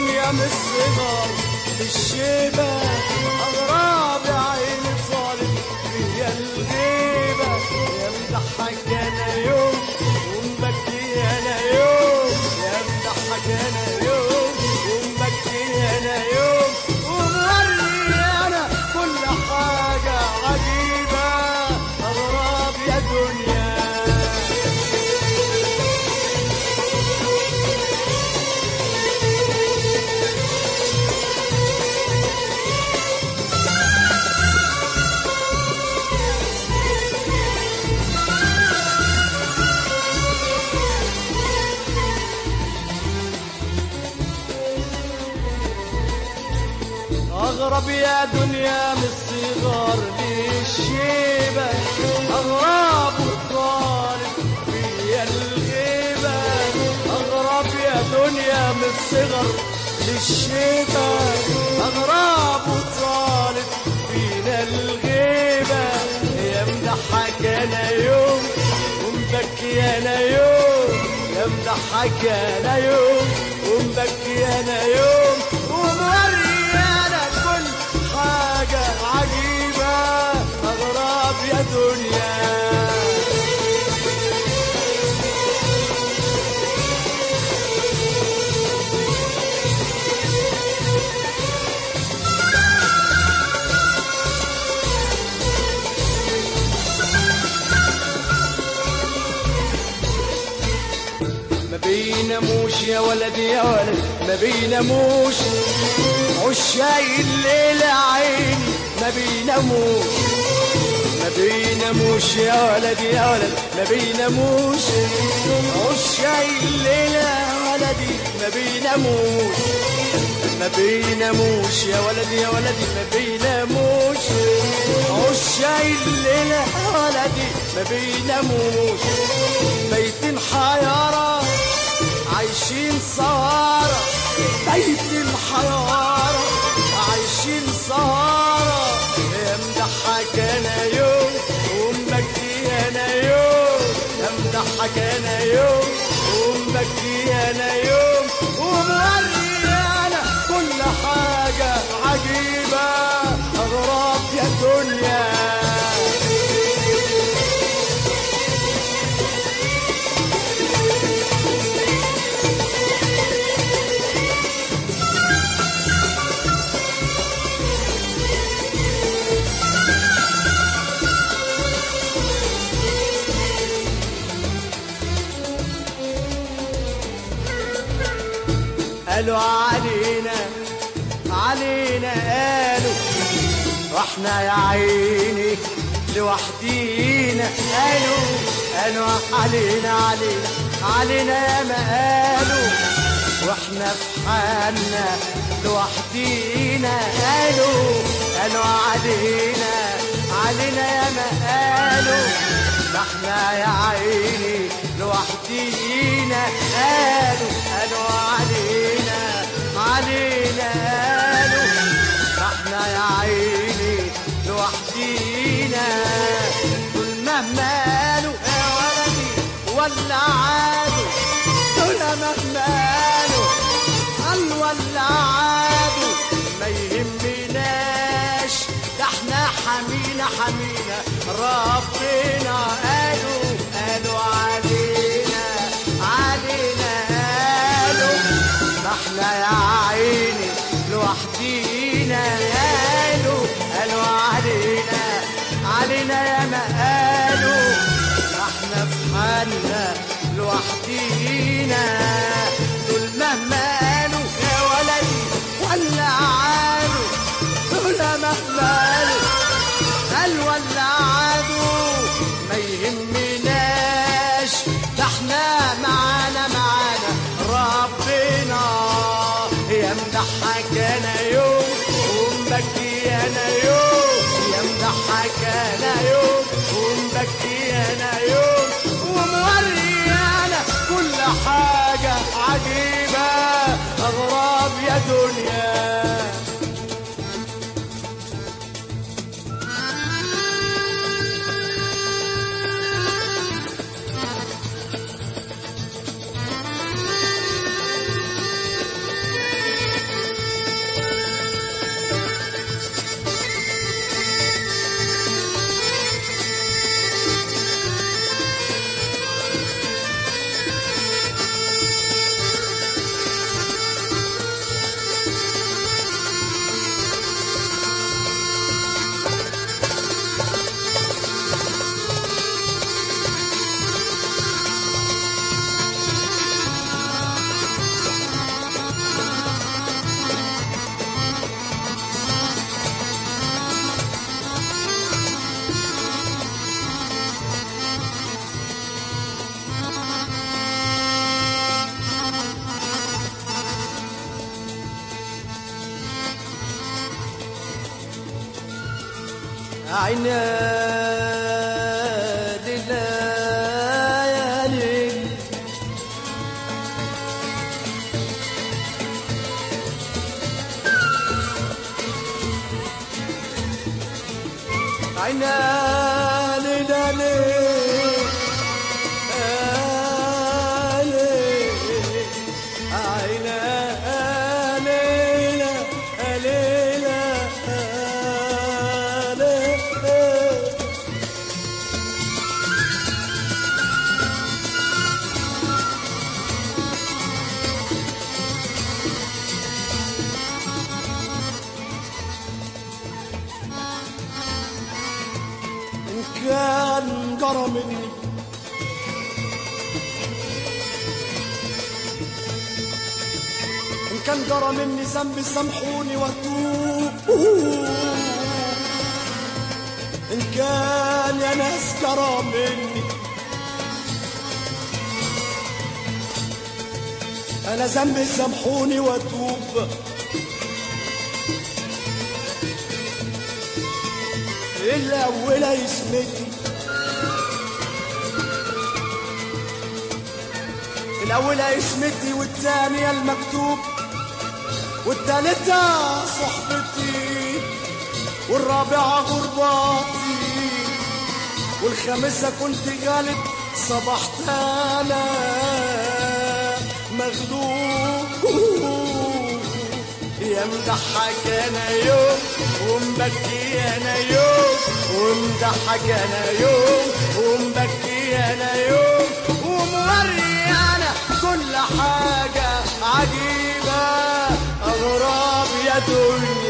دنيا من الصغر للشيبة أغراب يا عين الظالم هي الغيبة يا مضحك أنا يوم ومبكي أنا يوم يا مضحك أنا يوم ومبكي أنا يوم وموري أنا كل حاجة عجيبة أغراب يا دنيا أغرب يا دنيا من الصغار للشيبة أغراب وطالب فيا الغيبة أغرب يا دنيا من الصغر للشيبة أغراب وطالب فينا الغيبة يا مضحك أنا يوم ومبكي أنا يوم يا مضحك أنا يوم ومبكي أنا يوم وموري أنا كل حاجة عجيبة أغراب يا دنيا ما بيناموش يا ولد يا ولد ما بيناموش عشاي الليل عيني ما بيناموش ما بيناموش يا ولد يا ولد ما بيناموش عشاي الليل يا ولدي ما بيناموش ما بيناموش يا ولدي يا ولدي ما بيناموش عشاي الليل يا ولدي ما بيناموش بيت حيارة عايشين سهارة بيت الحيارة عايشين سهارة يا مضحك انا يوم ومبكي انا يوم يا مضحك انا يوم ومبكي انا يوم وموري انا كل حاجة عجيبة اغراب يا دنيا قالوا علينا علينا قالوا واحنا يا عيني لوحدينا قالوا قالوا علينا علينا علينا يا ما قالوا واحنا في حالنا لوحدينا قالوا قالوا علينا علينا يا ما قالوا ده احنا يا عيني لوحدينا قالوا قالوا علينا علينا قالوا ده احنا يا عيني لوحدينا دول مهما قالوا يا ولدي ولا عادوا دول مهما قالوا قال ولا عادوا ما يهمناش ده احنا حمينا حمينا ربنا قالوا قالوا علينا علينا قالوا ده احنا يا عيني لوحدينا قالوا قالوا علينا علينا يا ما قالوا ده احنا في حالنا لوحدينا دول مهما قالوا يا ولدي ولا عالوا دول مهما قالوا قال ولا عادوا ما يهمناش ده احنا معانا معانا ربنا يا مضحك انا يوم ومبكي انا يوم يا مضحك انا يوم ومبكي انا يوم وموري انا كل حاجة عجيبة اغراب يا دنيا عناد الليالي عناد الليالي إن كان جرى مني إن كان جرى مني ذنب سامحوني واتوب إن كان يا ناس جرى مني أنا ذنبي سامحوني واتوب الأولى اسمتي الأولى اسمتي والثانية المكتوب والثالثة صحبتي والرابعة غرباتي والخامسة كنت غالب صبحت أنا مغلوب يا مضحك انا يوم ومبكي انا يوم ومضحك انا يوم ومبكي انا يوم وموري انا كل حاجة عجيبة اغراب يا دنيا